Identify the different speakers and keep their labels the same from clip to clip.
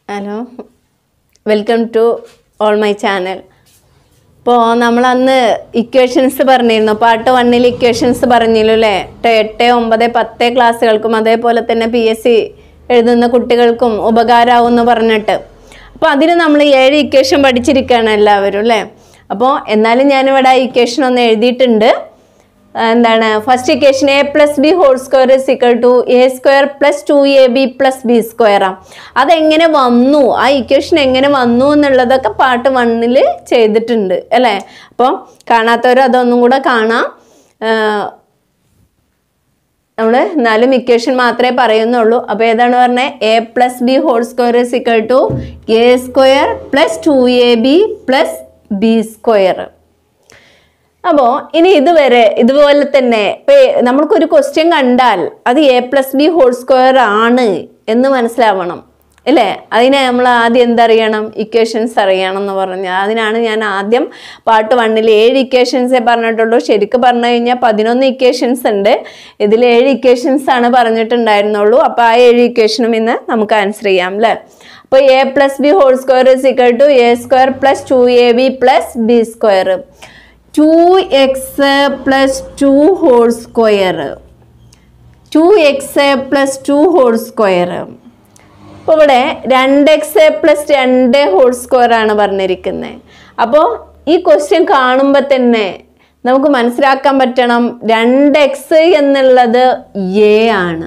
Speaker 1: hello welcome to all my channel ഇപ്പോൾ നമ്മൾ അന്ന് ഇക്വേഷൻസ് പറഞ്ഞിരുന്നു പാർട്ട് വണ്ണിൽ ഇക്വേഷൻസ് പറഞ്ഞില്ലു അല്ലേ ടെ- എട്ട് ഒമ്പത് പത്ത് ക്ലാസ്സുകൾക്കും അതേപോലെ തന്നെ പി എസ് സി എഴുതുന്ന കുട്ടികൾക്കും ഉപകാരമാവും എന്ന് പറഞ്ഞിട്ട് അപ്പോൾ അതിന് നമ്മൾ ഏഴ് ഇക്വേഷൻ പഠിച്ചിരിക്കുകയാണ് എല്ലാവരും അല്ലേ അപ്പോൾ എന്നാലും ഞാനിവിടെ ആ ഇക്വേഷൻ ഒന്ന് എഴുതിയിട്ടുണ്ട് എന്താണ് first equation A plus B whole square is equal to A square plus two A B plus B സ്ക്വയറാ അതെങ്ങനെ വന്നു ആ ഇക്വേഷൻ എങ്ങനെ വന്നു എന്നുള്ളതൊക്കെ പാർട്ട് വണ്ണിൽ ചെയ്തിട്ടുണ്ട് അല്ലേ അപ്പോൾ കാണാത്തവർ അതൊന്നും കൂടെ കാണാം നമ്മൾ എന്നാലും ഇക്വേഷൻ മാത്രമേ പറയുന്നുള്ളൂ അപ്പോൾ ഏതാണ് പറഞ്ഞത് A plus B whole square is equal to A square plus two A B plus B square അപ്പോൾ ഇനി ഇതുവരെ ഇതുപോലെ തന്നെ ഇപ്പൊ നമ്മൾക്കൊരു ക്വസ്റ്റ്യൻ കണ്ടാൽ അത് A plus B whole square ആണ് എന്ന് മനസ്സിലാവണം അല്ലേ അതിനെ നമ്മൾ ആദ്യം എന്തറിയണം ഇക്വേഷൻസ് അറിയണം എന്ന് പറഞ്ഞാൽ അതിനാണ് ഞാൻ ആദ്യം പാർട്ട് വണ്ണിൽ ഏഴ് ഇക്വേഷൻസേ പറഞ്ഞിട്ടുള്ളൂ ശരിക്കും പറഞ്ഞു കഴിഞ്ഞാൽ പതിനൊന്ന് ഇക്വേഷൻസ് ഉണ്ട് ഇതിൽ ഏഴ് ഇക്വേഷൻസ് ആണ് പറഞ്ഞിട്ടുണ്ടായിരുന്നുള്ളൂ അപ്പോൾ ആ ഏഴ് ഇക്വേഷനും ഇന്ന് നമുക്ക് ആൻസർ ചെയ്യാം അല്ലേ അപ്പോൾ A plus B whole square is equal to A square plus two A B plus B square two X plus two whole square two X plus two whole square അപ്പോൾ ഇവിടെ രണ്ട് എക്സ് പ്ലസ് രണ്ട് whole square ആണ് പറഞ്ഞിരിക്കുന്നത് അപ്പോൾ ഈ question കാണുമ്പോൾ തന്നെ നമുക്ക് മനസ്സിലാക്കാൻ പറ്റണം രണ്ട് എക്സ് എന്നുള്ളത് എ ആണ്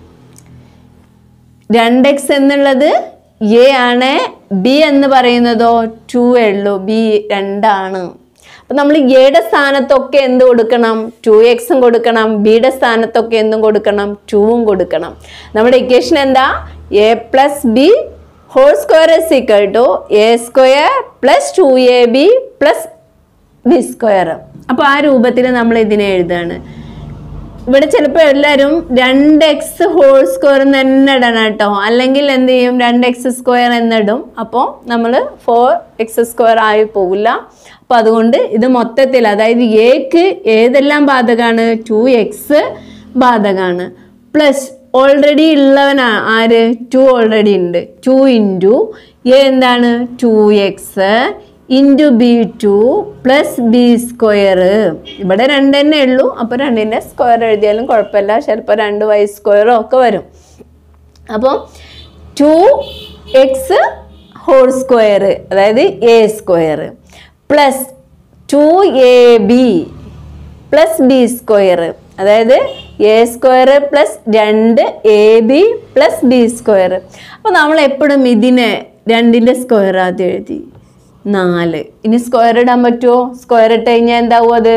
Speaker 1: രണ്ട് എക്സ് എന്നുള്ളത് എ ആണ് ബി എന്ന് പറയുന്നതോ ടു ഉള്ളൂ ബി രണ്ടാണ് അപ്പൊ നമ്മൾ എയുടെ സ്ഥാനത്തൊക്കെ എന്ത് കൊടുക്കണം ടു എക്സും കൊടുക്കണം ബിയുടെ സ്ഥാനത്തൊക്കെ എന്തും കൊടുക്കണം ടൂവും കൊടുക്കണം നമ്മുടെ ഇക്വേഷൻ എന്താ A plus B whole square is equal to A square plus two A B plus B square അപ്പോൾ ആ രൂപത്തിൽ നമ്മൾ ഇതിനെ എഴുതാണ് ഇവിടെ ചിലപ്പോൾ എല്ലാവരും രണ്ട് എക്സ് ഹോൾ സ്ക്വയർ എന്ന് തന്നെ ഇടണം കേട്ടോ അല്ലെങ്കിൽ എന്ത് ചെയ്യും രണ്ട് എക്സ് സ്ക്വയർ എന്നിടും അപ്പോൾ നമ്മൾ ഫോർ എക്സ് സ്ക്വയർ ആയി പോകില്ല അപ്പോൾ അതുകൊണ്ട് ഇത് മൊത്തത്തിൽ അതായത് എക്ക് ഏതെല്ലാം ബാധകമാണ് ടു എക്സ് ബാധകമാണ് പ്ലസ് ഓൾറെഡി ഉള്ളവനാ ആര് ടു ഓൾറെഡി ഉണ്ട് ടു ഇൻറ്റു എ എന്താണ് two X into B two plus B square ഇവിടെ രണ്ട് തന്നെ ഉള്ളൂ അപ്പോൾ രണ്ടിൻ്റെ സ്ക്വയർ എഴുതിയാലും കുഴപ്പമില്ല ചിലപ്പോൾ രണ്ട് വൈ സ്ക്വയറോ ഒക്കെ വരും അപ്പോൾ ടു എക്സ് ഹോൾ സ്ക്വയർ അതായത് A square plus two A B plus B square അതായത് എ സ്ക്വയർ പ്ലസ് രണ്ട് A B plus B square അപ്പോൾ നമ്മൾ എപ്പോഴും ഇതിനെ രണ്ടിൻ്റെ സ്ക്വയർ ആദ്യം എഴുതി നാല് ഇനി സ്ക്വയർ ഇടാൻ പറ്റുമോ സ്ക്വയർ ഇട്ട് കഴിഞ്ഞാൽ എന്താവും അത്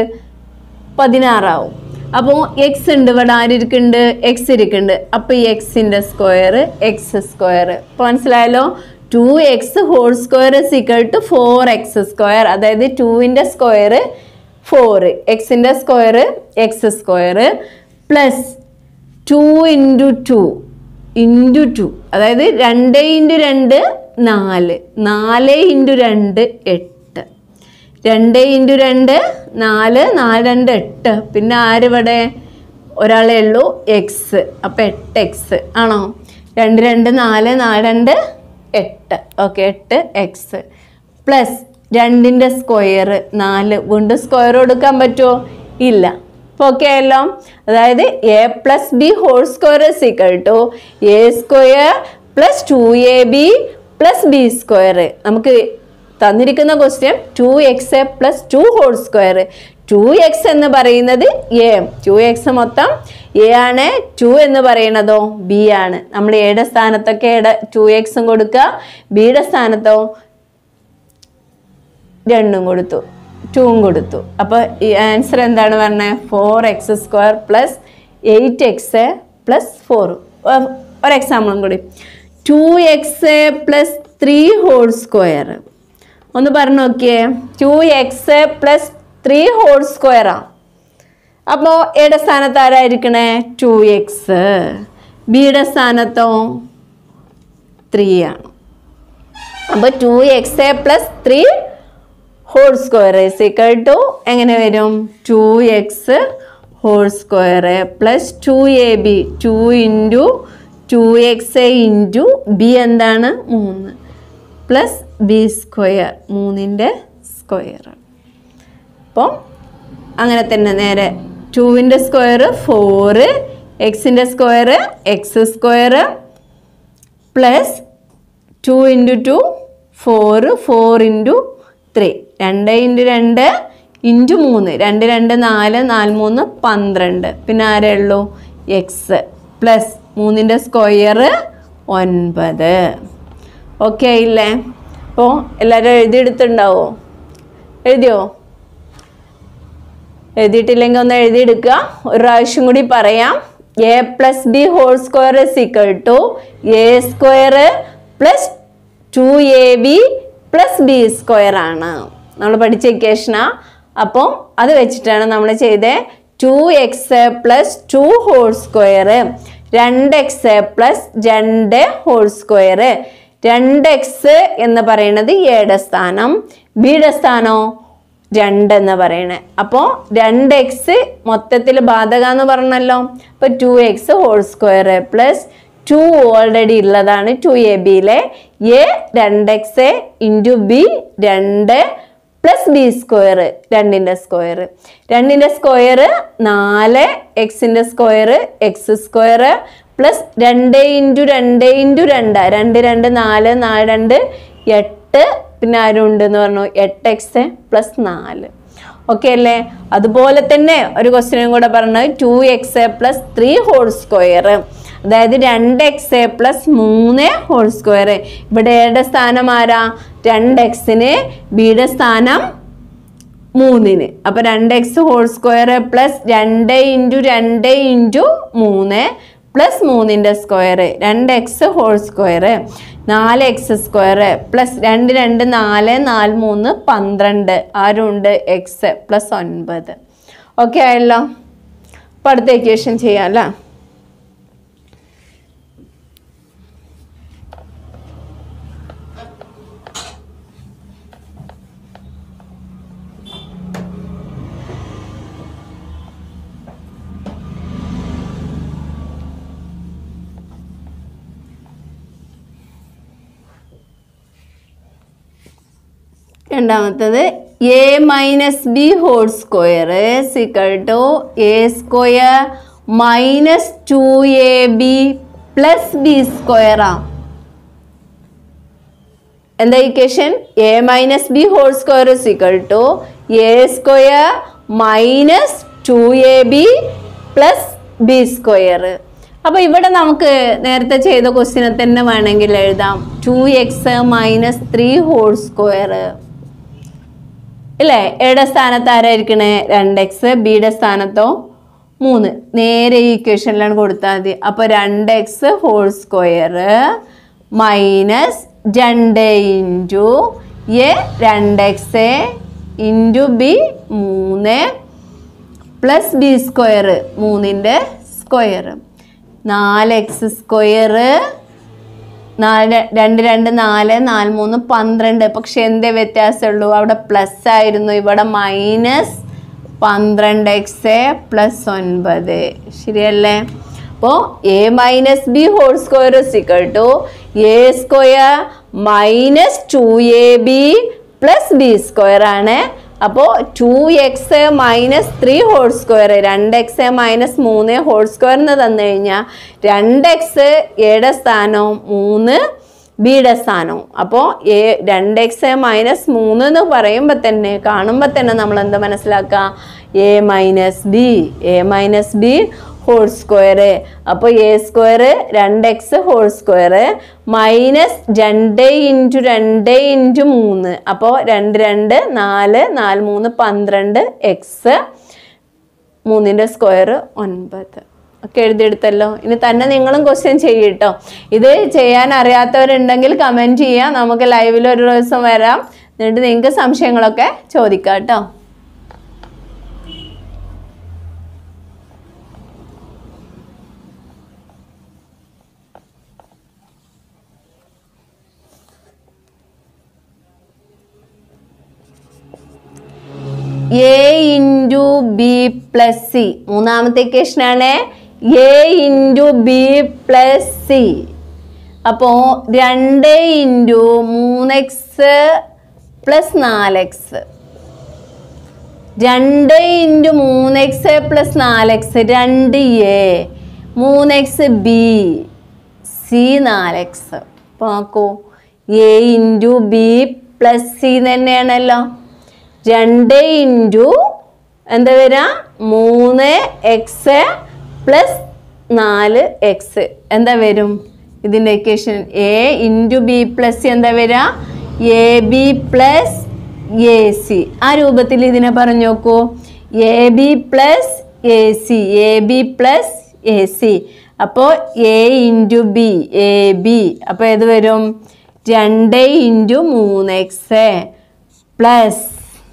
Speaker 1: പതിനാറാവും അപ്പോൾ എക്സ് ഉണ്ട് ഇവിടെ ആരിക്കുന്നുണ്ട് എക്സ് ഇരിക്കുന്നുണ്ട് അപ്പോൾ ഈ എക്സിൻ്റെ സ്ക്വയർ എക്സ് സ്ക്വയർ ഇപ്പോൾ മനസ്സിലായല്ലോ two X whole square is equal to four X square അതായത് ടുവിൻ്റെ സ്ക്വയർ ഫോർ എക്സിൻ്റെ square X square plus two into two into two അതായത് രണ്ട് ഇൻറ്റു രണ്ട് നാല് നാല് ഇൻറ്റു രണ്ട് എട്ട് രണ്ട് ഇൻറ്റു രണ്ട് നാല് നാല് രണ്ട് എട്ട് പിന്നെ ആരിവിടെ ഒരാളേ ഉള്ളൂ എക്സ് അപ്പം എട്ട് എക്സ് ആണോ രണ്ട് രണ്ട് നാല് നാല് രണ്ട് എട്ട് ഓക്കെ എട്ട് എക്സ് പ്ലസ് രണ്ടിൻ്റെ സ്ക്വയർ നാല് വീണ്ടും സ്ക്വയർ കൊടുക്കാൻ പറ്റുമോ ഇല്ല ഓക്കെ ആയല്ലോ അതായത് A plus B whole square is equal to A square plus two A B plus B square നമുക്ക് തന്നിരിക്കുന്ന question two X plus two whole square two X എന്ന് പറയുന്നത് എ ടു എക്സ് മൊത്തം എ ആണ് two എന്ന് പറയുന്നതോ B ആണ് നമ്മൾ എയുടെ സ്ഥാനത്തൊക്കെ എയുടെ ടു എക്സും കൊടുക്കുക ബിയുടെ സ്ഥാനത്തോ രണ്ടും കൊടുത്തു ടൂവും കൊടുത്തു അപ്പോൾ ഈ ആൻസർ എന്താണ് പറഞ്ഞത് four X square plus eight X plus four ഒരു എക്സാമ്പിളും കൂടി two X plus three whole square ഒന്ന് പറഞ്ഞു നോക്കിയേ two X plus three whole സ്ക്വയറാ അപ്പോൾ എയുടെ സ്ഥാനത്ത് ആരായിരിക്കണേ ടു എക്സ് ബിയുടെ സ്ഥാനത്തോ ത്രീ ആണ് അപ്പോൾ two X plus three whole square is equal to എങ്ങനെ വരും two X whole square plus two A B two into two X into B എന്താണ് മൂന്ന് പ്ലസ് ബി സ്ക്വയർ മൂന്നിൻ്റെ സ്ക്വയർ അപ്പോൾ അങ്ങനെ തന്നെ നേരെ ടുവിൻ്റെ സ്ക്വയർ ഫോറ് എക്സിൻ്റെ square X square plus two into two four four into three രണ്ട് ഇൻറ്റു രണ്ട് ഇൻറ്റു മൂന്ന് രണ്ട് രണ്ട് നാല് നാല് മൂന്ന് പന്ത്രണ്ട് പിന്നെ ആരേ ഉള്ളൂ എക്സ് പ്ലസ് മൂന്നിൻ്റെ സ്ക്വയർ ഒൻപത് ഓക്കെ ആയില്ലേ അപ്പോൾ എല്ലാവരും എഴുതിയെടുത്തുണ്ടാവോ എഴുതിയോ എഴുതിയിട്ടില്ലെങ്കിൽ ഒന്ന് എഴുതിയെടുക്കുക ഒരു പ്രാവശ്യം കൂടി പറയാം A plus B whole square is equal to A square plus two A B plus B square ആണ് നമ്മൾ പഠിച്ച ഇക്വേഷനാ അപ്പോൾ അത് വെച്ചിട്ടാണ് നമ്മൾ ചെയ്തത് two X plus two whole square രണ്ട് എക്സ് പ്ലസ് രണ്ട് ഹോൾ സ്ക്വയർ രണ്ട് എക്സ് എന്ന് പറയുന്നത് എയുടെ സ്ഥാനം ബിയുടെ സ്ഥാനോ രണ്ട് എന്ന് പറയണേ അപ്പോൾ രണ്ട് എക്സ് മൊത്തത്തിൽ ബാധക എന്ന് പറഞ്ഞല്ലോ അപ്പോൾ two X whole square plus two already ഉള്ളതാണ് ടു എ ബിയിലെ എ രണ്ട് എക്സ് ഇൻറ്റു ബി രണ്ട് പ്ലസ് ബി സ്ക്വയർ രണ്ടിൻ്റെ സ്ക്വയർ രണ്ടിൻ്റെ സ്ക്വയർ നാല് എക്സിൻ്റെ സ്ക്വയർ എക്സ് സ്ക്വയർ പ്ലസ് രണ്ട് ഇൻറ്റു രണ്ട് ഇൻറ്റു രണ്ട് രണ്ട് രണ്ട് നാല് നാല് രണ്ട് എട്ട് പിന്നെ ആരും ഉണ്ട് എന്ന് പറഞ്ഞു എട്ട് എക്സ് പ്ലസ് നാല് ഓക്കെ അല്ലേ അതുപോലെ തന്നെ ഒരു ക്വസ്റ്റ്യനും കൂടെ പറഞ്ഞത് two X plus three whole square അതായത് രണ്ട് എക്സ് പ്ലസ് മൂന്ന് ഹോൾ സ്ക്വയർ ഇവിടെ എയുടെ സ്ഥാനം ആരാ രണ്ട് എക്സിന് ബിയുടെ സ്ഥാനം മൂന്നിന് അപ്പോൾ രണ്ട് എക്സ് ഹോൾ സ്ക്വയർ പ്ലസ് രണ്ട് ഇൻറ്റു രണ്ട് ഇൻറ്റു മൂന്ന് പ്ലസ് മൂന്നിൻ്റെ സ്ക്വയർ രണ്ട് എക്സ് ഹോൾ സ്ക്വയർ നാല് എക്സ് സ്ക്വയർ പ്ലസ് രണ്ട് രണ്ട് നാല് നാല് മൂന്ന് പന്ത്രണ്ട് ആരുണ്ട് എക്സ് പ്ലസ് ഒൻപത് ഓക്കെ ആയല്ലോ അപ്പോൾ അടുത്ത ഇക്വേഷൻ ചെയ്യാം അല്ലേ രണ്ടാമത്തത് A minus B whole square equal to A square minus two A B plus B സ്ക്വയറാ എന്താ equation A minus B whole square equal to A square minus two A B plus B square അപ്പൊ ഇവിടെ നമുക്ക് നേരത്തെ ചെയ്ത ക്വസ്റ്റിനെ തന്നെ വേണമെങ്കിൽ എഴുതാം two X minus three whole square ഇല്ലേ എയുടെ സ്ഥാനത്ത് ആരായിരിക്കണേ രണ്ട് എക്സ് ബിയുടെ സ്ഥാനത്തോ മൂന്ന് നേരെ ഈ ഇക്വേഷനിലാണ് കൊടുത്താൽ മതി അപ്പോൾ രണ്ട് എക്സ് ഹോൾ സ്ക്വയർ മൈനസ് രണ്ട് ഇൻറ്റു എ രണ്ട് എക്സ് ഇൻറ്റു ബി മൂന്ന് പ്ലസ് ബി സ്ക്വയർ മൂന്നിൻ്റെ സ്ക്വയർ നാല് എക്സ് സ്ക്വയർ നാല് രണ്ട് രണ്ട് നാല് നാല് മൂന്ന് പന്ത്രണ്ട് പക്ഷെ എന്തേ വ്യത്യാസമുള്ളൂ അവിടെ പ്ലസ് ആയിരുന്നു ഇവിടെ മൈനസ് പന്ത്രണ്ട് എക്സ് പ്ലസ് ഒൻപത് ശരിയല്ലേ അപ്പോൾ A minus B whole square equal to A square minus two A B plus B square ആണ് അപ്പോൾ two X minus three whole square രണ്ട് എക്സ് മൈനസ് മൂന്ന് ഹോൾ സ്ക്വയർ എന്ന് തന്നു കഴിഞ്ഞാൽ രണ്ട് എക്സ് എയുടെ സ്ഥാനവും മൂന്ന് ബിയുടെ സ്ഥാനവും അപ്പോൾ എ രണ്ട് എക്സ് മൈനസ് മൂന്ന് എന്ന് പറയുമ്പോൾ തന്നെ കാണുമ്പോൾ തന്നെ നമ്മൾ എന്താ മനസ്സിലാക്കുക A minus B A minus B whole square അപ്പോൾ എ സ്ക്വയർ രണ്ട് എക്സ് ഹോൾ സ്ക്വയർ മൈനസ് രണ്ട് ഇൻറ്റു രണ്ട് ഇൻറ്റു മൂന്ന് അപ്പോൾ രണ്ട് രണ്ട് നാല് നാല് മൂന്ന് പന്ത്രണ്ട് എക്സ് മൂന്നിൻ്റെ സ്ക്വയർ ഒൻപത് ഒക്കെ എഴുതിയെടുത്തല്ലോ ഇനി തന്നെ നിങ്ങളും ക്വസ്റ്റ്യൻ ചെയ്യട്ടോ ഇത് ചെയ്യാൻ അറിയാത്തവരുണ്ടെങ്കിൽ കമൻറ്റ് ചെയ്യാം നമുക്ക് ലൈവിൽ ഒരു ദിവസം വരാം എന്നിട്ട് നിങ്ങൾക്ക് സംശയങ്ങളൊക്കെ ചോദിക്കാം കേട്ടോ A into B plus C മൂന്നാമത്തെ ഇക്വേഷനാണ് A into B plus C അപ്പോൾ രണ്ട് ഇൻറ്റു മൂന്ന് എക്സ് പ്ലസ് നാല് എക്സ് രണ്ട് ഇൻറ്റു മൂന്ന് എക്സ് പ്ലസ് നാല് എക്സ് രണ്ട് എ മൂന്ന് എക്സ് ബി സി നാല് എക്സ് അപ്പോൾ നോക്കൂ A into B plus C തന്നെയാണല്ലോ രണ്ട് ഇൻറ്റു എന്താ വരിക മൂന്ന് എക്സ് പ്ലസ് നാല് എക്സ് എന്താ വരും ഇതിൻ്റെ equation A into B plus എന്താ വരിക A B plus A C ആ രൂപത്തിൽ ഇതിനെ പറഞ്ഞു നോക്കൂ A B plus A C A B plus A C അപ്പോൾ A into B A B അപ്പോൾ ഏത് വരും രണ്ട് ഇൻറ്റു മൂന്ന് എക്സ് പ്ലസ്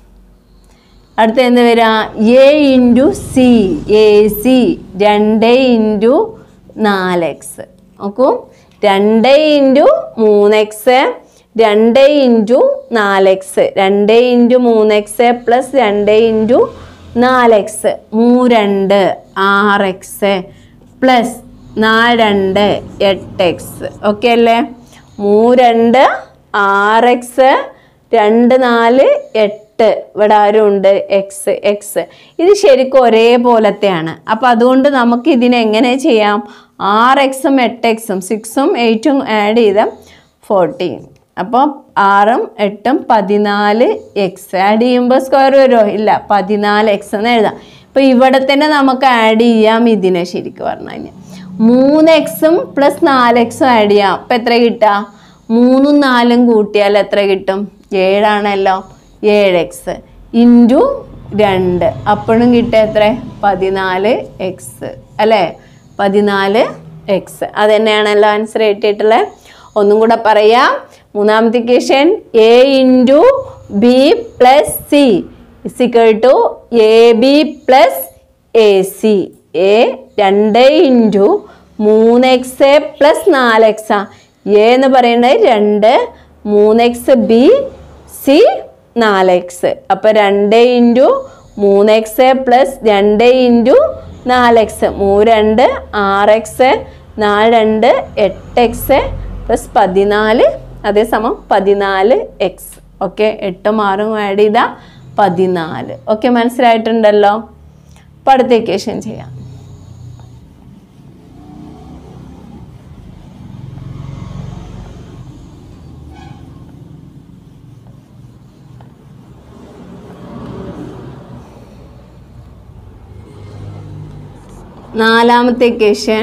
Speaker 1: അടുത്ത എന്ത് വരാ A into C A C രണ്ട് ഇൻറ്റു നാല് എക്സ് നോക്കൂ രണ്ട് ഇൻറ്റു മൂന്ന് എക്സ് രണ്ട് ഇൻറ്റു നാല് എക്സ് രണ്ട് ഇൻറ്റു മൂന്ന് എക്സ് പ്ലസ് രണ്ട് ഇൻറ്റു നാല് എക്സ് മൂ രണ്ട് ആറ് എക്സ് പ്ലസ് നാല് രണ്ട് എട്ട് എക്സ് ഓക്കെ അല്ലേ മൂ രണ്ട് ആറ് എക്സ് രണ്ട് നാല് എട്ട് ഇവിടെ ആരും ഉണ്ട് എക്സ് എക്സ് ഇത് ശരിക്കും ഒരേപോലത്തെയാണ് അപ്പോൾ അതുകൊണ്ട് നമുക്ക് ഇതിനെ എങ്ങനെ ചെയ്യാം ആറ് എക്സും എട്ട് എക്സും സിക്സും എയ്റ്റും ആഡ് ചെയ്ത ഫോർട്ടീൻ അപ്പോൾ ആറും എട്ടും പതിനാല് എക്സ് ആഡ് ചെയ്യുമ്പോൾ സ്ക്വയർ വരുമോ ഇല്ല പതിനാല് എക്സ് എന്ന് എഴുതാം ഇപ്പോൾ ഇവിടെ തന്നെ നമുക്ക് ആഡ് ചെയ്യാം ഇതിനെ ശരിക്കും പറഞ്ഞു കഴിഞ്ഞാൽ മൂന്ന് എക്സും പ്ലസ് നാല് എക്സും ആഡ് ചെയ്യാം അപ്പം എത്ര കിട്ടുക മൂന്നും നാലും കൂട്ടിയാൽ എത്ര കിട്ടും ഏഴാണല്ലോ ഏഴ് എക്സ് ഇൻറ്റു രണ്ട് അപ്പോഴും കിട്ടുക എത്ര പതിനാല് എക്സ് അല്ലേ പതിനാല് എക്സ് അത് തന്നെയാണല്ലോ ആൻസർ കിട്ടിയിട്ടുള്ളത് ഒന്നും കൂടെ പറയാം മൂന്നാമത്തെ equation A into B plus C is equal to A B plus A C A രണ്ട് ഇൻറ്റു മൂന്ന് എക്സ് പ്ലസ് നാല് എക്സാ എ എന്ന് പറയുന്നത് രണ്ട് മൂന്ന് എക്സ് ബി സി നാല് എക്സ് അപ്പോൾ രണ്ട് ഇൻറ്റു മൂന്ന് എക്സ് പ്ലസ് രണ്ട് ഇൻറ്റു നാല് എക്സ് മൂ രണ്ട് ആറ് എക്സ് നാല് രണ്ട് എട്ട് എക്സ് പ്ലസ് പതിനാല് അതേസമം പതിനാല് എക്സ് ഓക്കെ എട്ടും ആറും ആഡ് ചെയ്താൽ പതിനാല് ഓക്കെ മനസ്സിലായിട്ടുണ്ടല്ലോ അപ്പോൾ അടുത്ത ഇക്വേഷൻ ചെയ്യാം നാലാമത്തെ equation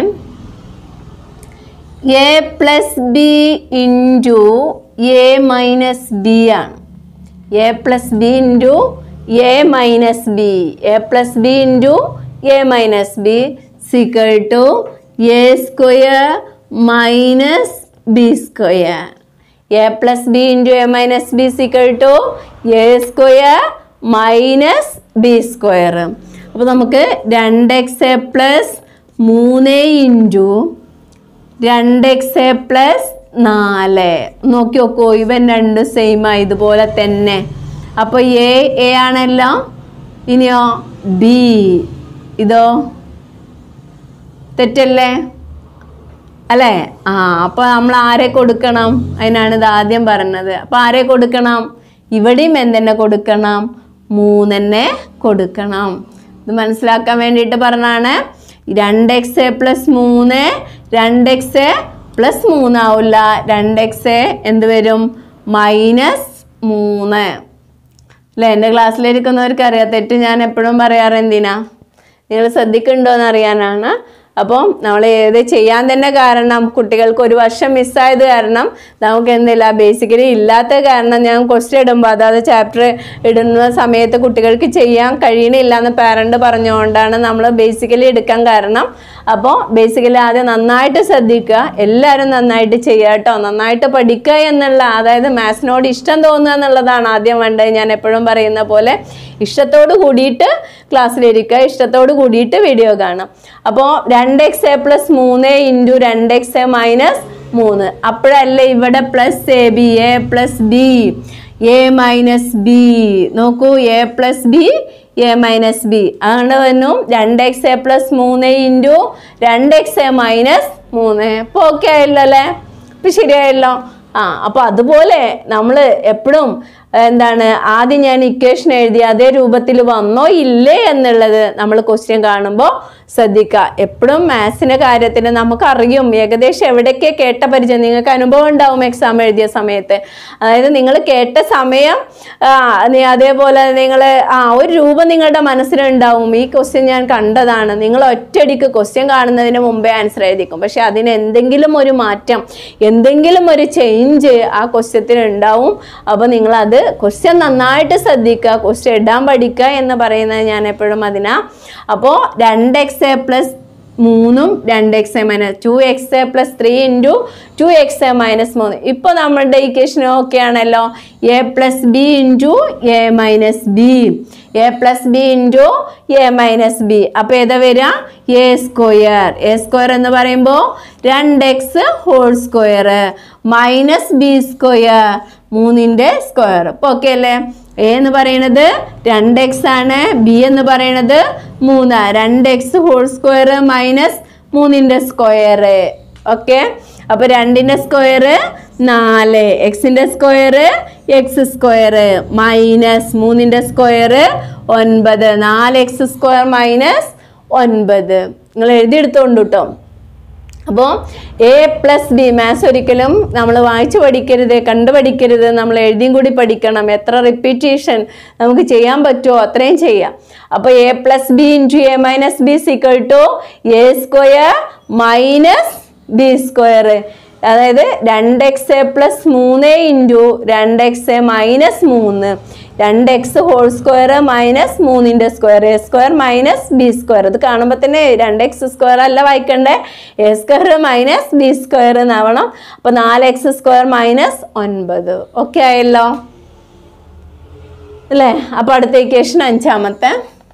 Speaker 1: A plus B into A minus B ആണ് A plus B into A minus B A plus B into A minus B equal to A square minus B square A plus B into A minus B equal to A square minus B square അപ്പോൾ നമുക്ക് രണ്ട് X A plus മൂന്ന് into രണ്ട് X A plus നാല് നോക്കി നോക്കൂ ഇവൻ രണ്ട് സെയിം ആ ഇതുപോലെ തന്നെ അപ്പോൾ എ എ ആണല്ലോ ഇനിയോ ബി ഇതോ തെറ്റല്ലേ അല്ലേ ആ അപ്പോൾ നമ്മൾ ആരെ കൊടുക്കണം അതിനാണ് ഇത് ആദ്യം പറഞ്ഞത് അപ്പോൾ ആരെ കൊടുക്കണം ഇവിടെയും എന്തെന്നെ കൊടുക്കണം മൂന്നെന്നെ കൊടുക്കണം ഇത് മനസ്സിലാക്കാൻ വേണ്ടിയിട്ട് പറഞ്ഞാണ് രണ്ട് എക്സ് എ പ്ലസ് മൂന്ന് രണ്ട് എക്സ് എ പ്ലസ് മൂന്നാവില്ല രണ്ട് എക്സ് എ എന്ത് വരും മൈനസ് മൂന്ന് അല്ലേ എൻ്റെ ക്ലാസ്സിലിരിക്കുന്നവർക്ക് അറിയാം തെറ്റ് ഞാൻ എപ്പോഴും പറയാറ് എന്തിനാ നിങ്ങൾ ശ്രദ്ധിക്കുന്നുണ്ടോ എന്ന് അറിയാനാണ് അപ്പോൾ നമ്മൾ ഏത് ചെയ്യാൻ തന്നെ കാരണം കുട്ടികൾക്ക് ഒരു വർഷം മിസ്സായത് കാരണം നമുക്ക് എന്തില്ല ബേസിക്കലി ഇല്ലാത്ത കാരണം ഞാൻ ക്വസ്റ്റ്യൻ ഇടുമ്പോൾ അതായത് ചാപ്റ്റർ ഇടുന്ന സമയത്ത് കുട്ടികൾക്ക് ചെയ്യാൻ കഴിയണില്ല എന്ന് പാരൻ്റ് പറഞ്ഞുകൊണ്ടാണ് നമ്മൾ ബേസിക്കലി എടുക്കാൻ കാരണം അപ്പോൾ ബേസിക്കലി ആദ്യം നന്നായിട്ട് ശ്രദ്ധിക്കുക എല്ലാവരും നന്നായിട്ട് ചെയ്യുക കേട്ടോ നന്നായിട്ട് പഠിക്കുക എന്നുള്ള അതായത് മാത്സിനോട് ഇഷ്ടം തോന്നുക എന്നുള്ളതാണ് ആദ്യം വേണ്ടത് ഞാൻ എപ്പോഴും പറയുന്ന പോലെ ഇഷ്ടത്തോട് കൂടിയിട്ട് ക്ലാസ്സിലിരിക്കുക ഇഷ്ടത്തോട് കൂടിയിട്ട് വീഡിയോ കാണാം അപ്പോൾ രണ്ട് എക്സ് എ പ്ലസ് മൂന്ന് ഇൻറ്റു രണ്ട് എക്സ് എ മൈനസ് മൂന്ന് അപ്പോഴല്ലേ ഇവിടെ plus A B A plus B A minus B നോക്കൂ A plus B A minus B അതുകൊണ്ട് വന്നു രണ്ട് എക്സ് എ പ്ലസ് മൂന്ന് ഇൻറ്റു രണ്ട് എക്സ് എ മൈനസ് മൂന്ന് ഇപ്പോൾ ഓക്കെ ആയല്ലോ അല്ലേ ഇപ്പം ശരിയായല്ലോ ആ അപ്പോൾ അതുപോലെ നമ്മൾ എപ്പോഴും എന്താണ് ആദ്യം ഞാൻ ഇക്വേഷൻ എഴുതി അതേ രൂപത്തിൽ വന്നോ ഇല്ലേ എന്നുള്ളത് നമ്മൾ ക്വസ്റ്റ്യൻ കാണുമ്പോൾ ശ്രദ്ധിക്കുക എപ്പോഴും മാത്സിന്റെ കാര്യത്തിൽ നമുക്കറിയും ഏകദേശം എവിടെയൊക്കെ കേട്ട പരിചയം നിങ്ങൾക്ക് അനുഭവം ഉണ്ടാവും എക്സാം എഴുതിയ സമയത്ത് അതായത് നിങ്ങൾ കേട്ട സമയം ആ, നി- അതേപോലെ നിങ്ങൾ ആ ഒരു രൂപം നിങ്ങളുടെ മനസ്സിലുണ്ടാവും ഈ ക്വസ്റ്റ്യൻ ഞാൻ കണ്ടതാണ് നിങ്ങൾ ഒറ്റയടിക്ക് ക്വസ്റ്റ്യൻ കാണുന്നതിന് മുമ്പേ ആൻസർ എഴുതിക്കും പക്ഷെ അതിന് എന്തെങ്കിലും ഒരു മാറ്റം എന്തെങ്കിലും ഒരു ചേഞ്ച് ആ ക്വസ്റ്റ്യത്തിൽ ഉണ്ടാവും അപ്പോൾ നിങ്ങളത് ക്വസ്റ്റ്യൻ നന്നായിട്ട് ശ്രദ്ധിക്കുക ക്വസ്റ്റ്യൻ ഇടാൻ പഠിക്കുക എന്ന് പറയുന്നത് ഞാൻ എപ്പോഴും അതിനാ അപ്പോൾ രണ്ട് എക്സ് എ പ്ലസ് മൂന്നും രണ്ട് X A minus two X A plus three into two X A minus മൂന്ന് ഇപ്പോൾ നമ്മുടെ ഇക്വേഷൻ ഓക്കെ ആണല്ലോ A plus B into A minus B A plus B into A minus B അപ്പോൾ ഏതാ വരിക A square A square എന്ന് പറയുമ്പോൾ രണ്ട് X whole square minus B square മൂന്നിൻ്റെ സ്ക്വയർ ഇപ്പോൾ ഓക്കെ അല്ലേ എ എന്ന് പറയുന്നത് രണ്ട് എക്സ് ആണ് ബി എന്ന് പറയുന്നത് മൂന്ന് രണ്ട് എക്സ് ഹോൾ സ്ക്വയർ മൈനസ് മൂന്നിൻ്റെ സ്ക്വയർ ഓക്കെ അപ്പോൾ രണ്ടിൻ്റെ സ്ക്വയർ നാല് എക്സിൻ്റെ സ്ക്വയർ എക്സ് സ്ക്വയർ മൈനസ് മൂന്നിൻ്റെ സ്ക്വയർ ഒൻപത് നാല് എക്സ് സ്ക്വയർ മൈനസ് ഒൻപത് നിങ്ങൾ എഴുതിയെടുത്തോണ്ട് കേട്ടോ അപ്പോൾ എ പ്ലസ് ബി മാത്സ് ഒരിക്കലും നമ്മൾ വായിച്ചു പഠിക്കരുത് കണ്ടു പഠിക്കരുത് നമ്മൾ എഴുതിയും കൂടി പഠിക്കണം എത്ര റിപ്പീറ്റേഷൻ നമുക്ക് ചെയ്യാൻ പറ്റുമോ അത്രയും ചെയ്യാം അപ്പോൾ A plus B into A minus B equal to A square minus B square അതായത് രണ്ട് എക്സ് എ പ്ലസ് മൂന്ന് ഇൻറ്റു രണ്ട് എക്സ് എ മൈനസ് മൂന്ന് രണ്ട് എക്സ് ഹോൾ സ്ക്വയർ മൈനസ് മൂന്നിൻ്റെ square A square minus B square ഇത് കാണുമ്പോൾ തന്നെ രണ്ട് എക്സ് സ്ക്വയർ അല്ല വായിക്കണ്ടേ A square minus B square എന്നാവണം അപ്പോൾ നാല് എക്സ് സ്ക്വയർ മൈനസ് ഒൻപത് ഓക്കെ ആയല്ലോ അല്ലേ അപ്പോൾ അടുത്ത ഇക്വേഷൻ അഞ്ചാമത്തെ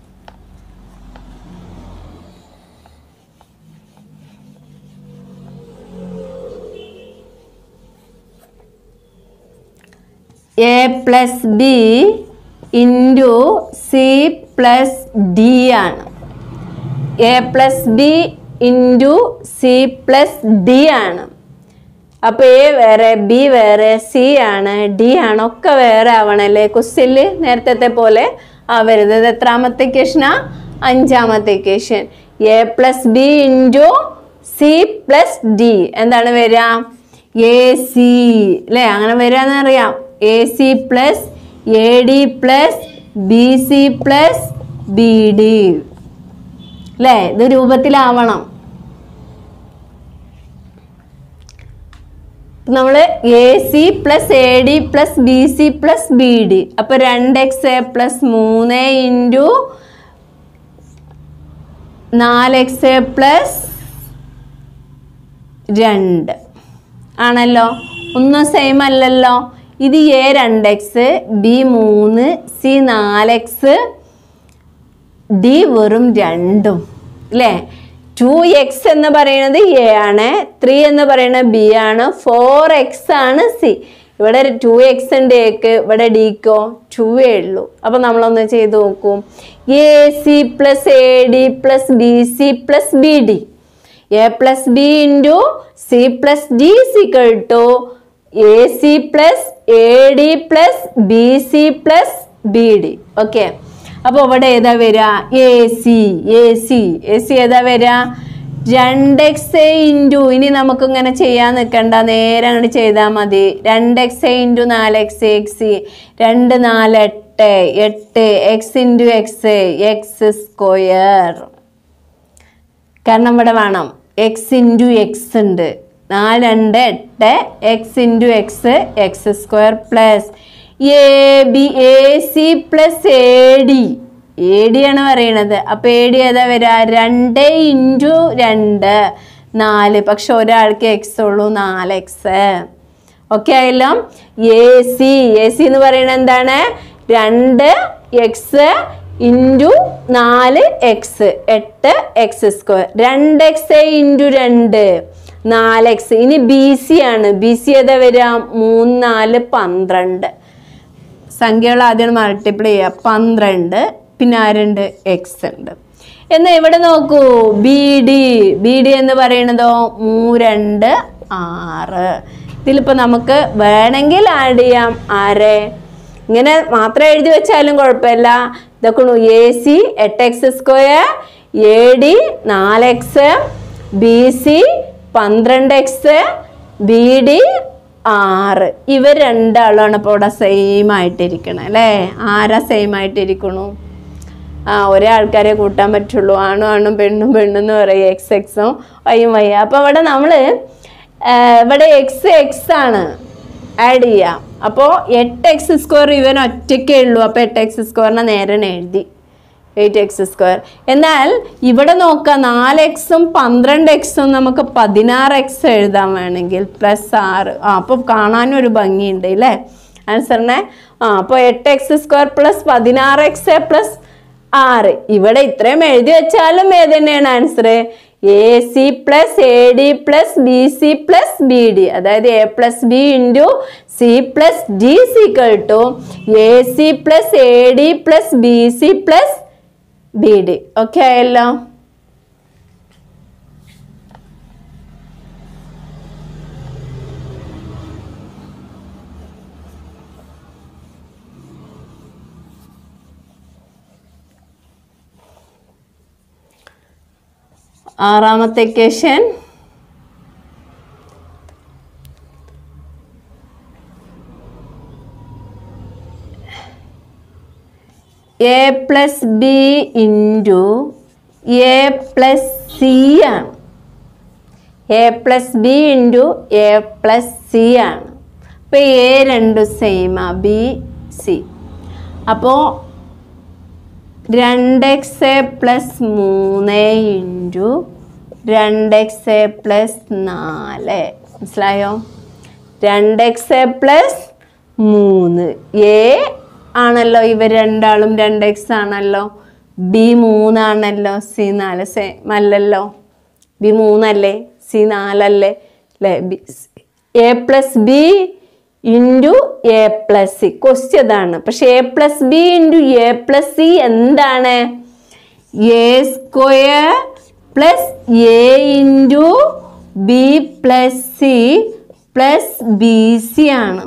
Speaker 1: A plus B into C plus D ആണ് A plus B into C plus D ആണ് അപ്പോൾ എ വേറെ ബി വേറെ സി ആണ് ഡി ആണ് ഒക്കെ വേറെ ആവണല്ലേ ക്വസ്റ്റ്യനിൽ നേരത്തെ പോലെ ആവരുത് ഇത് എത്രാമത്തെ ഇക്വേഷനാ അഞ്ചാമത്തെ equation A plus B into C plus D എന്താണ് വരിക എ സി അല്ലേ അങ്ങനെ വരികയെന്ന് അറിയാം A C plus A D plus B C plus B D അല്ലേ ഇത് രൂപത്തിലാവണം നമ്മൾ A C plus A D plus B C plus B D അപ്പൊ രണ്ട് എക്സ് എ പ്ലസ് മൂന്ന് ഇൻറ്റു നാല് എക്സ് എ പ്ലസ് രണ്ട് ആണല്ലോ ഒന്നും സെയിം അല്ലല്ലോ ഇത് എ രണ്ട് എക്സ് ബി മൂന്ന് സി നാല് എക്സ് ഡി വെറും രണ്ടും അല്ലേ ടു എക്സ് എന്ന് പറയുന്നത് എ ആണ് ത്രീ എന്ന് പറയുന്നത് ബി ആണ് ഫോർ എക്സ് ആണ് സി ഇവിടെ ടു എക്സ് ഉണ്ട് എക്ക് ഇവിടെ ഡിക്കോ ടു ഏ ഉള്ളൂ അപ്പൊ നമ്മളൊന്ന് ചെയ്ത് നോക്കും A C plus A D plus B C plus B D A plus B into C plus D equal to A C plus A D plus B C plus B D okay അപ്പോൾ ഇവിടെ ഏതാ വരിക A C A C A C ഏതാ വരിക രണ്ട് X A into ഇനി നമുക്ക് ഇങ്ങനെ ചെയ്യാൻ നിൽക്കണ്ട നേരെ അങ്ങോട്ട് ചെയ്താൽ മതി രണ്ട് എക്സ് എ ഇൻറ്റു നാല് എക്സ് എക്സ് രണ്ട് നാല് എട്ട് എട്ട് X into X X square കാരണം ഇവിടെ വേണം എക്സ് ഇൻറ്റു എക്സ് ഉണ്ട് നാല് രണ്ട് എട്ട് X into X X square plus A B A C plus A D A D ആണ് പറയണത് അപ്പൊ എ ഡി ഏതാ വരിക രണ്ട് ഇൻറ്റു രണ്ട് നാല് പക്ഷെ ഒരാൾക്ക് എക്സ് ഉള്ളൂ നാല് എക്സ് ഓക്കെ ആയല്ലോ എ സി എ സി എന്ന് പറയുന്നത് എന്താണ് രണ്ട് എക്സ് ഇൻറ്റു നാല് എക്സ് എട്ട് എക്സ് സ്ക്വയർ രണ്ട് എക്സ് ഇൻറ്റു രണ്ട് നാല് എക്സ് ഇനി ബി സി ആണ് ബി സി ഏതാ വരിക മൂന്ന് നാല് പന്ത്രണ്ട് സംഖ്യകൾ ആദ്യം മൾട്ടിപ്ലൈ ചെയ്യുക പന്ത്രണ്ട് പിന്നെ ആരുണ്ട് എക്സ് ഉണ്ട് എന്നാൽ ഇവിടെ നോക്കൂ ബി ഡി ബി ഡി എന്ന് പറയുന്നതോ മൂ രണ്ട് ആറ് ഇതിലിപ്പോൾ നമുക്ക് വേണമെങ്കിൽ ആഡ് ചെയ്യാം ആരെ ഇങ്ങനെ മാത്രം എഴുതി വെച്ചാലും കുഴപ്പമില്ല ഇതൊക്കെ എ സി എട്ട് എക്സ് സ്ക്വയർ എ ഡി നാല് എക്സ് ബി സി പന്ത്രണ്ട് എക്സ് ബി ഡി ആറ് ഇവർ രണ്ടാളുമാണ് ഇപ്പോൾ ഇവിടെ സെയിം ആയിട്ടിരിക്കണം അല്ലേ ആരാ സെയിം ആയിട്ടിരിക്കണു ആ ഒരേ ആൾക്കാരെ കൂട്ടാൻ പറ്റുള്ളൂ ആണും ആണും പെണ്ണും പെണ്ണും എന്ന് പറയും എക്സ് എക്സും വൈയും വൈ അപ്പോൾ ഇവിടെ നമ്മൾ ഇവിടെ എക്സ് എക്സ് ആണ് ആഡ് ചെയ്യാം അപ്പോൾ എട്ട് എക്സ് സ്ക്വയർ ഇവൻ ഒറ്റയ്ക്കേ ഉള്ളൂ അപ്പോൾ എട്ട് എക്സ് സ്ക്വയറിനെ നേരെ എഴുതി എയ്റ്റ് എക്സ് സ്ക്വയർ എന്നാൽ ഇവിടെ നോക്കാം നാല് എക്സും പന്ത്രണ്ട് എക്സും നമുക്ക് പതിനാറ് എക്സ് എഴുതാൻ വേണമെങ്കിൽ പ്ലസ് ആറ് ആ അപ്പോൾ കാണാനും ഒരു ഭംഗിയുണ്ട് അല്ലേ ആൻസറിനെ ആ അപ്പോൾ എട്ട് എക്സ് സ്ക്വയർ പ്ലസ് പതിനാറ് എക്സ് പ്ലസ് ആറ് ഇവിടെ ഇത്രയും എഴുതി വെച്ചാലും ഏത് തന്നെയാണ് answer a C plus A D plus B C plus B d അതായത് A plus B into C plus D equal to A C plus A D plus B C plus B D okay ആയല്ലോ ആറാമത്തെ equation A plus B into a plus c ആണ് A plus B into a plus c ആണ് അപ്പോൾ a രണ്ടും സെയിമാ b c അപ്പോൾ രണ്ട് X A plus മൂന്ന് ഇൻറ്റു രണ്ട് എക്സ് എ പ്ലസ് നാല് മനസ്സിലായോ രണ്ട് എക്സ് എ പ്ലസ് മൂന്ന് എ ആണല്ലോ ഇവർ രണ്ടാളും രണ്ട് എക്സ് ആണല്ലോ ബി മൂന്നാണല്ലോ സി നാല് സെയിം അല്ലല്ലോ ബി മൂന്നല്ലേ സി നാലല്ലേ അല്ലേ b A plus B into a plus c question അതാണ് പക്ഷെ a plus B into a plus c എന്താണ് a square plus a into B plus c plus B c ആണ്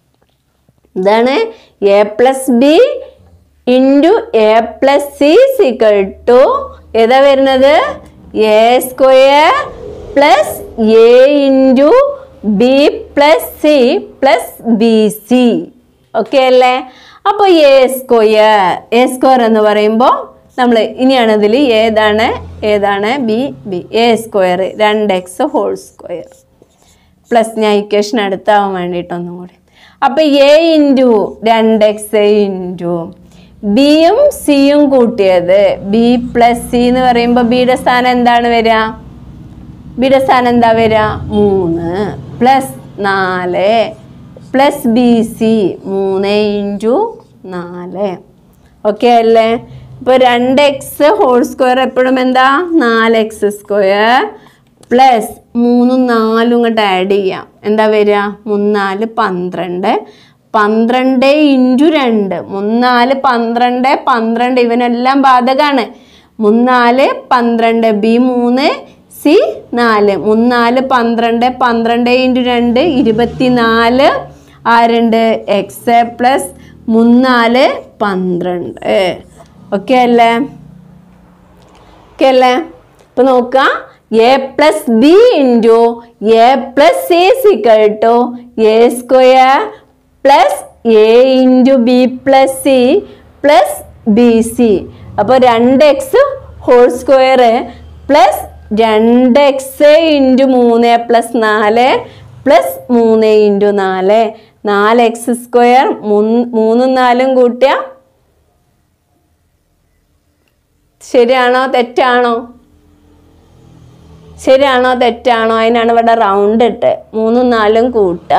Speaker 1: ഇതാണ് a plus B into a plus c equal to ഏതാ വരുന്നത് a square plus a into B plus c plus B c okay അല്ലേ അപ്പോൾ A square A square എന്ന് പറയുമ്പോൾ നമ്മൾ ഇനിയാണ് ഇതിൽ ഏതാണ് ഏതാണ് ബി ബി എ സ്ക്വയർ രണ്ട് എക്സ് ഹോൾ സ്ക്വയർ പ്ലസ് ഞാൻ ഇക്വേഷൻ അടുത്താവാൻ വേണ്ടിയിട്ട് ഒന്നും കൂടി അപ്പോൾ എ ഇൻറ്റു രണ്ട് എക്സ് ഇൻറ്റു ബിയും സിയും കൂട്ടിയത് ബി പ്ലസ് സി എന്ന് പറയുമ്പോൾ ബിയുടെ സ്ഥാനം എന്താണ് വരിക ബിയുടെ സ്ഥാനം എന്താ വരിക മൂന്ന് പ്ലസ് നാല് പ്ലസ് ബി സി മൂന്ന് ഇൻറ്റു നാല് ഓക്കെ അല്ലേ ഇപ്പോൾ രണ്ട് എക്സ് ഹോൾ സ്ക്വയർ എപ്പോഴും എന്താ നാല് എക്സ് സ്ക്വയർ പ്ലസ് മൂന്നും നാലും ഇങ്ങോട്ട് ആഡ് ചെയ്യാം എന്താ വരിക മൂന്നാല് പന്ത്രണ്ട് പന്ത്രണ്ട് ഇൻറ്റു രണ്ട് മൂന്നാല് പന്ത്രണ്ട് പന്ത്രണ്ട് ഇവനെല്ലാം ബാധകമാണ് മൂന്നാല് പന്ത്രണ്ട് ബി മൂന്ന് സി നാല് മൂന്നാല് പന്ത്രണ്ട് പന്ത്രണ്ട് ഇൻറ്റു രണ്ട് ഇരുപത്തിനാല് ആരുണ്ട് എക്സ് പ്ലസ് മൂന്നാല് പന്ത്രണ്ട് ഓക്കെ അല്ലേ ഓക്കെ അല്ലേ ഇപ്പൊ നോക്കുക a plus B into a plus c equal to A square plus a into B plus c plus B c അപ്പോൾ രണ്ട് എക്സ് ഹോൾ സ്ക്വയർ പ്ലസ് രണ്ട് എക്സ് ഇൻറ്റു മൂന്ന് പ്ലസ് നാല് പ്ലസ് മൂന്ന് ഇൻറ്റു നാല് നാല് എക്സ് സ്ക്വയർ മൂന്നും നാലും കൂട്ടിയ ശരിയാണോ തെറ്റാണോ ശരിയാണോ തെറ്റാണോ അതിനാണ് ഇവിടെ റൗണ്ട് ഇട്ട് മൂന്നും നാലും കൂട്ടുക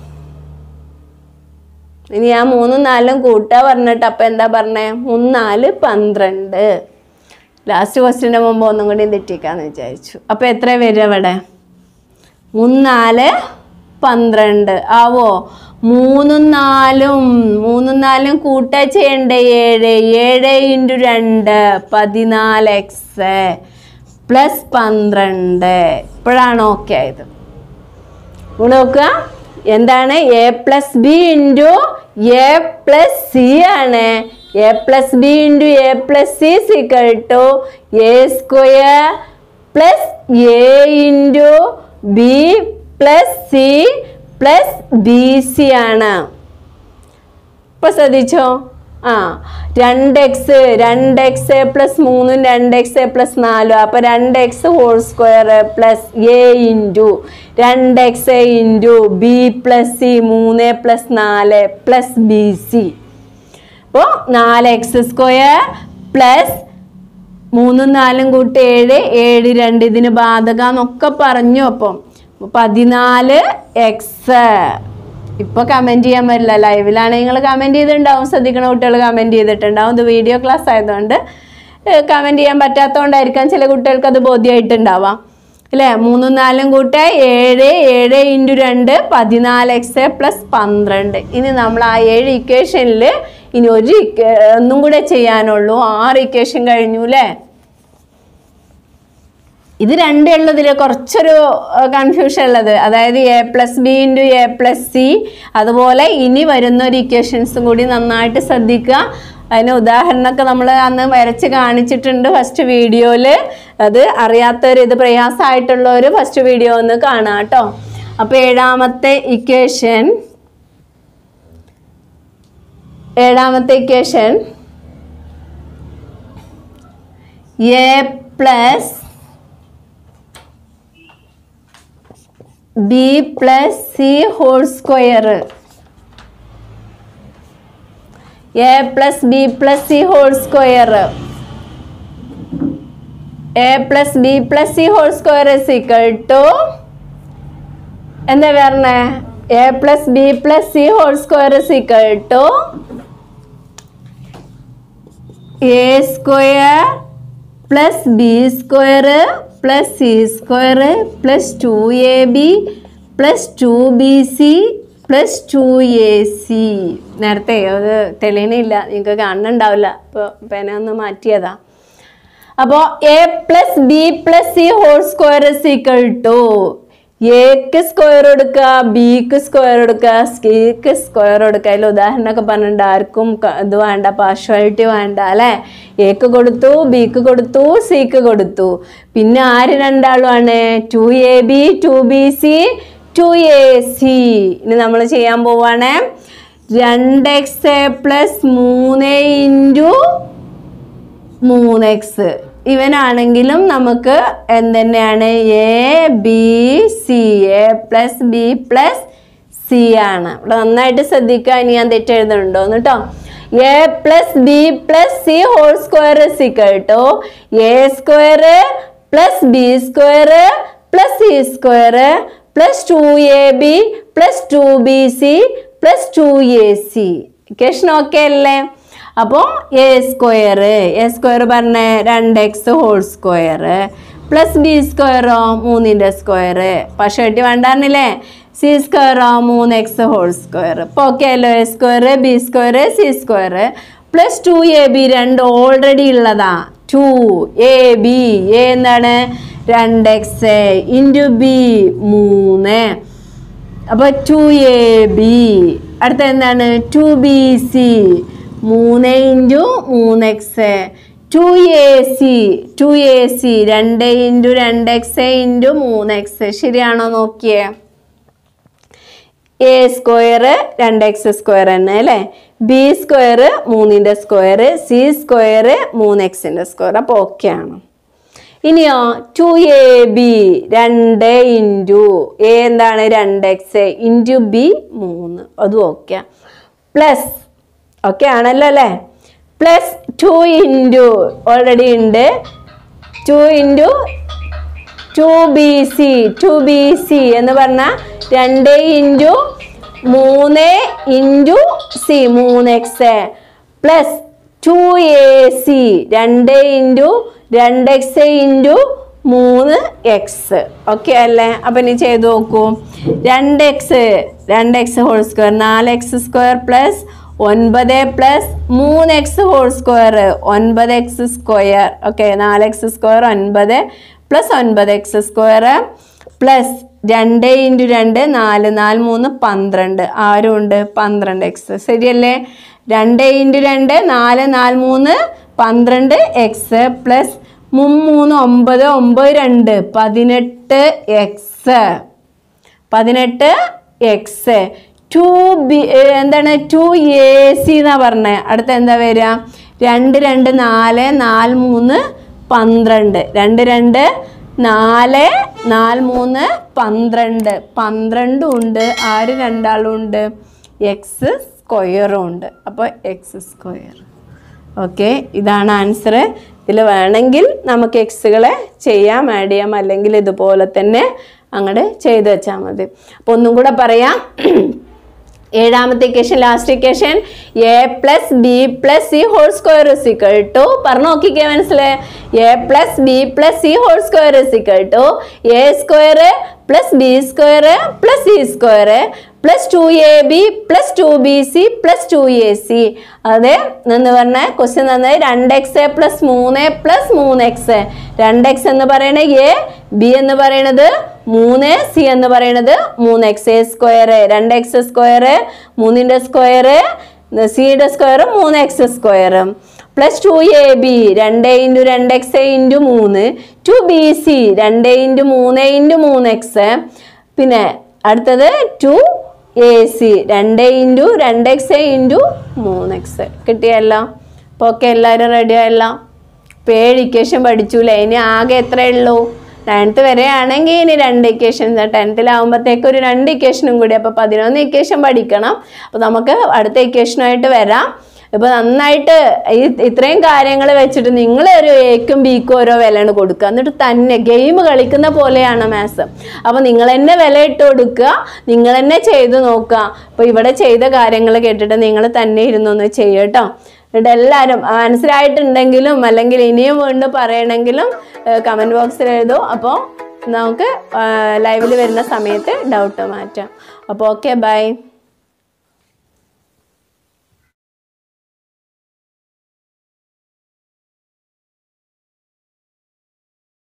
Speaker 1: ഇനി ആ മൂന്നും നാലും കൂട്ടുക പറഞ്ഞിട്ട് അപ്പം എന്താ പറഞ്ഞേ മൂന്നാല് പന്ത്രണ്ട് ലാസ്റ്റ് ക്വസ്റ്റിൻ്റെ മുമ്പ് ഒന്നും കൂടി തെറ്റിക്കാന്ന് വിചാരിച്ചു അപ്പം എത്ര വരിക ഇവിടെ മൂന്നാല് പന്ത്രണ്ട് ആവോ മൂന്നും നാലും മൂന്നും നാലും കൂട്ടാ ചെയ്യണ്ടേ ഏഴ് ഏഴ് ഇൻറ്റു രണ്ട് പതിനാല് എക്സ് പ്ലസ് പന്ത്രണ്ട് ഇപ്പോഴാണ് ഓക്കെ ആയത് ഇവിടെ നോക്കുക എന്താണ് a plus B into a plus c ആണ് A plus B into a plus c equal to A square plus a into B plus c plus B c ആണ് ഇപ്പൊ ശ്രദ്ധിച്ചോ ആ രണ്ട് എക്സ് രണ്ട് എക്സ് പ്ലസ് മൂന്നും രണ്ട് എക്സ് പ്ലസ് നാലും അപ്പൊ രണ്ട് X whole square plus a into രണ്ട് X into B plus c മൂന്ന് പ്ലസ് നാല് പ്ലസ് ബി സി അപ്പോൾ നാല് എക്സ് സ്ക്വയർ പ്ലസ് മൂന്നും നാലും കൂട്ടി ഏഴ് ഏഴ് രണ്ട് ഇതിന് ബാധകാന്നൊക്കെ പറഞ്ഞു അപ്പം പതിനാല് എക്സ് ഇപ്പൊ കമന്റ് ചെയ്യാൻ പറ്റില്ല ലൈവിലാണെങ്കിൽ നിങ്ങൾ കമന്റ് ചെയ്തിട്ടുണ്ടാവും ശ്രദ്ധിക്കണ കുട്ടികൾ കമന്റ് ചെയ്തിട്ടുണ്ടാവും ഇത് വീഡിയോ ക്ലാസ് ആയതുകൊണ്ട് കമന്റ് ചെയ്യാൻ പറ്റാത്തതുകൊണ്ടായിരിക്കാം ചില കുട്ടികൾക്ക് അത് ബോധ്യമായിട്ടുണ്ടാവാം അല്ലേ മൂന്നും നാലും കൂട്ട ഏഴ് ഏഴ് ഇൻറ്റു രണ്ട് പതിനാല് എക്സ് പ്ലസ് പന്ത്രണ്ട് ഇനി നമ്മൾ ആ ഏഴ് ഇക്വേഷനിൽ ഇനി ഒരു ഇക്വ- ഒന്നും കൂടെ ചെയ്യാനുള്ളൂ ആറ് ഇക്വേഷൻ കഴിഞ്ഞു അല്ലേ ഇത് രണ്ടേ ഉള്ളതിൽ കുറച്ചൊരു കൺഫ്യൂഷൻ ഉള്ളത് അതായത് A plus B into a plus c അതുപോലെ ഇനി വരുന്ന ഒരു ഇക്വേഷൻസും കൂടി നന്നായിട്ട് ശ്രദ്ധിക്കുക അതിന് ഉദാഹരണമൊക്കെ നമ്മൾ അന്ന് വരച്ച് കാണിച്ചിട്ടുണ്ട് ഫസ്റ്റ് വീഡിയോയിൽ അത് അറിയാത്തവർ ഇത് പ്രയാസമായിട്ടുള്ളവർ ഫസ്റ്റ് വീഡിയോ ഒന്ന് കാണാം കേട്ടോ അപ്പോൾ ഏഴാമത്തെ ഇക്വേഷൻ ഏഴാമത്തെ equation A plus b plus c whole square A plus b plus c whole square A plus b plus c whole square is equal to എന്താ പറഞ്ഞേ a plus b plus c whole square is equal to A square plus B square plus c square plus two A B plus two b C plus two A c നേരത്തെ അത് തെളിയണില്ല നിങ്ങൾക്ക് കാണുന്നുണ്ടാവില്ല ഇപ്പോൾ പേന ഒന്ന് മാറ്റിയതാ അപ്പോൾ A plus b plus c whole square is equal to എക്ക് square കൊടുക്കുക ബിക്ക് സ്ക്വയർ കൊടുക്കുക സിക്ക് സ്ക്വയർ കൊടുക്കുക അതിൽ ഉദാഹരണമൊക്കെ പറഞ്ഞിട്ടുണ്ട് ആർക്കും ക- ഇത് വേണ്ട പാർഷ്വാലിറ്റി വേണ്ട അല്ലേ എക്ക് കൊടുത്തു ബിക്ക് കൊടുത്തു സിക്ക് കൊടുത്തു പിന്നെ ആര് രണ്ടാളുമാണ് two A B two b c two A c ഇനി നമ്മൾ ചെയ്യാൻ പോവാണ് രണ്ട് എക്സ് പ്ലസ് മൂന്ന് ഇൻറ്റു മൂന്ന് എക്സ് ഇവനാണെങ്കിലും നമുക്ക് എന്തെന്നെയാണ് a b c a plus b plus c ആണ് ഇവിടെ നന്നായിട്ട് ശ്രദ്ധിക്കുക ഇനി ഞാൻ തെറ്റെഴുതുന്നുണ്ടോ കേട്ടോ a plus b plus c whole square equal കേട്ടോ a square plus B square plus c square plus two A B plus two b C plus two A c equation okay അല്ലേ അപ്പോൾ എ സ്ക്വയർ എ സ്ക്വയർ പറഞ്ഞ രണ്ട് X whole square plus b സ്ക്വയറോ മൂന്നിൻ്റെ square പക്ഷേ വേണ്ടായിരുന്നില്ലേ c സ്ക്വയറോ മൂന്ന് എക്സ് ഹോൾ സ്ക്വയർ ഇപ്പോൾ ഓക്കെ അല്ലോ a square b square c square plus two A b രണ്ട് ഓൾറെഡി ഉള്ളതാ ടു എ ബി എ എന്താണ് രണ്ട് എക്സ് ഇൻറ്റു ബി മൂന്ന് അപ്പോൾ ടു എ ബി അടുത്ത എന്താണ് ടു ബി സി മൂന്ന് ഇൻറ്റു മൂന്ന് x two A c two A C രണ്ട് ഇൻറ്റു രണ്ട് എക്സ് ഇൻറ്റു മൂന്ന് എക്സ് ശരിയാണോ നോക്കിയേ എ സ്ക്വയർ രണ്ട് എക്സ് സ്ക്വയർ തന്നെ അല്ലേ ബി സ്ക്വയർ മൂന്നിൻ്റെ സ്ക്വയർ സി സ്ക്വയർ മൂന്ന് എക്സിൻ്റെ സ്ക്വയർ അപ്പോൾ ഓക്കെ ആണ് ഇനിയോ ടു എ ബി രണ്ട് ഇൻറ്റു എ എന്താണ് രണ്ട് എക്സ് ഇൻറ്റു ബി മൂന്ന് അതും ഓക്കെ പ്ലസ് ഓക്കെ ആണല്ലോ അല്ലേ പ്ലസ് ടു ഇൻറ്റു ഓൾറെഡി ഉണ്ട് two into two b c two b c എന്ന് പറഞ്ഞാൽ രണ്ട് ഇൻറ്റു മൂന്ന് ഇൻറ്റു സി മൂന്ന് X plus two A C രണ്ട് ഇൻറ്റു രണ്ട് എക്സ് ഇൻറ്റു മൂന്ന് എക്സ് ഓക്കെ അല്ലേ അപ്പം ഇനി ചെയ്ത് നോക്കൂ രണ്ട് എക്സ് രണ്ട് എക്സ് ഹോൾ സ്ക്വയർ നാല് എക്സ് സ്ക്വയർ പ്ലസ് ഒൻപത് പ്ലസ് മൂന്ന് എക്സ് ഹോൾ സ്ക്വയർ ഒൻപത് എക്സ് സ്ക്വയർ ഓക്കെ നാല് എക്സ് സ്ക്വയർ ഒൻപത് പ്ലസ് ഒൻപത് എക്സ് സ്ക്വയർ പ്ലസ് രണ്ട് ഇൻറ്റു രണ്ട് നാല് നാല് മൂന്ന് പന്ത്രണ്ട് ആരും ഉണ്ട് പന്ത്രണ്ട് എക്സ് ശരിയല്ലേ രണ്ട് ഇൻറ്റു രണ്ട് നാല് നാല് മൂന്ന് പന്ത്രണ്ട് എക്സ് പ്ലസ് മൂന്ന് ഒമ്പത് ഒമ്പത് രണ്ട് പതിനെട്ട് എക്സ് പതിനെട്ട് എക്സ് ടു ബി എന്താണ് ടു എ സി എന്നാ പറഞ്ഞത് അടുത്ത എന്താ വരിക രണ്ട് രണ്ട് നാല് നാല് മൂന്ന് പന്ത്രണ്ട് രണ്ട് രണ്ട് നാല് നാല് മൂന്ന് പന്ത്രണ്ട് പന്ത്രണ്ടും ഉണ്ട് ആര് രണ്ടാളും ഉണ്ട് എക്സ് സ്ക്വയറും ഉണ്ട് അപ്പോൾ എക്സ് സ്ക്വയർ ഓക്കെ ഇതാണ് ആൻസർ ഇതിൽ വേണമെങ്കിൽ നമുക്ക് എക്സുകളെ ചെയ്യാം ആഡ് ചെയ്യാം അല്ലെങ്കിൽ ഇതുപോലെ തന്നെ അങ്ങോട്ട് ചെയ്ത് വെച്ചാൽ മതി അപ്പോൾ ഒന്നും കൂടെ പറയാം ഏഴാമത്തെ equation last equation A plus b plus c whole square is equal to പറഞ്ഞു നോക്കിക്കേ മനസ്സിലായി a plus b plus c whole square is equal to A square plus B square plus c square plus two A B plus two b C plus two A c അതെ എന്ന് പറഞ്ഞ question തന്നത് രണ്ട് X plus മൂന്ന് plus മൂന്ന് x രണ്ട് X എന്ന് പറയുന്നത് എ ബി എന്ന് പറയുന്നത് മൂന്ന് സി എന്ന് പറയുന്നത് മൂന്ന് എക്സ് എ സ്ക്വയർ രണ്ട് എക്സ് സ്ക്വയർ മൂന്നിൻ്റെ സ്ക്വയർ സിയുടെ സ്ക്വയർ മൂന്ന് x square plus two A b രണ്ട് ഇൻറ്റു രണ്ട് എക്സ് ഇൻറ്റു മൂന്ന് ടു ബി സി രണ്ട് ഇൻറ്റു മൂന്ന് ഇൻറ്റു മൂന്ന് എക്സ് പിന്നെ അടുത്തത് ടു എ സി രണ്ട് ഇൻറ്റു രണ്ട് എക്സ് ഇൻറ്റു മൂന്ന് എക്സ് കിട്ടിയല്ലോ അപ്പോൾ ഓക്കെ എല്ലാവരും റെഡി ആയല്ലോ ഇപ്പോൾ ഏഴ് ഇക്വേഷൻ പഠിച്ചൂലേ ഇനി ആകെ എത്രയേ ഉള്ളൂ നയൻത്ത് വരെ ആണെങ്കിൽ ഇനി രണ്ട് ഇക്വേഷൻസ് ടെൻത്തിലാവുമ്പോഴത്തേക്ക് ഒരു രണ്ട് ഇക്വേഷനും കൂടി അപ്പോൾ പതിനൊന്ന് ഇക്വേഷൻ പഠിക്കണം അപ്പോൾ നമുക്ക് അടുത്ത ഇക്വേഷനുമായിട്ട് വരാം ഇപ്പോൾ നന്നായിട്ട് ഈ ഇത്രയും കാര്യങ്ങൾ വെച്ചിട്ട് നിങ്ങൾ ഒരു എക്കും ബിക്കും ഓരോ വിലയാണ് കൊടുക്കുക എന്നിട്ട് തന്നെ ഗെയിം കളിക്കുന്ന പോലെയാണ് മാത്സ് അപ്പോൾ നിങ്ങൾ തന്നെ വില ഇട്ട് കൊടുക്കുക നിങ്ങൾ തന്നെ ചെയ്ത് നോക്കുക അപ്പോൾ ഇവിടെ ചെയ്ത കാര്യങ്ങൾ കേട്ടിട്ട് നിങ്ങൾ തന്നെ ഇരുന്നൊന്ന് ചെയ്യട്ടോ എന്നിട്ട് എല്ലാവരും മനസ്സിലായിട്ടുണ്ടെങ്കിലും അല്ലെങ്കിൽ ഇനിയും വീണ്ടും പറയണമെങ്കിലും കമൻറ്റ് ബോക്സിൽ എഴുതൂ അപ്പോൾ നമുക്ക് ലൈവിൽ വരുന്ന സമയത്ത് ഡൗട്ട് മാറ്റാം അപ്പോൾ ഓക്കെ ബൈ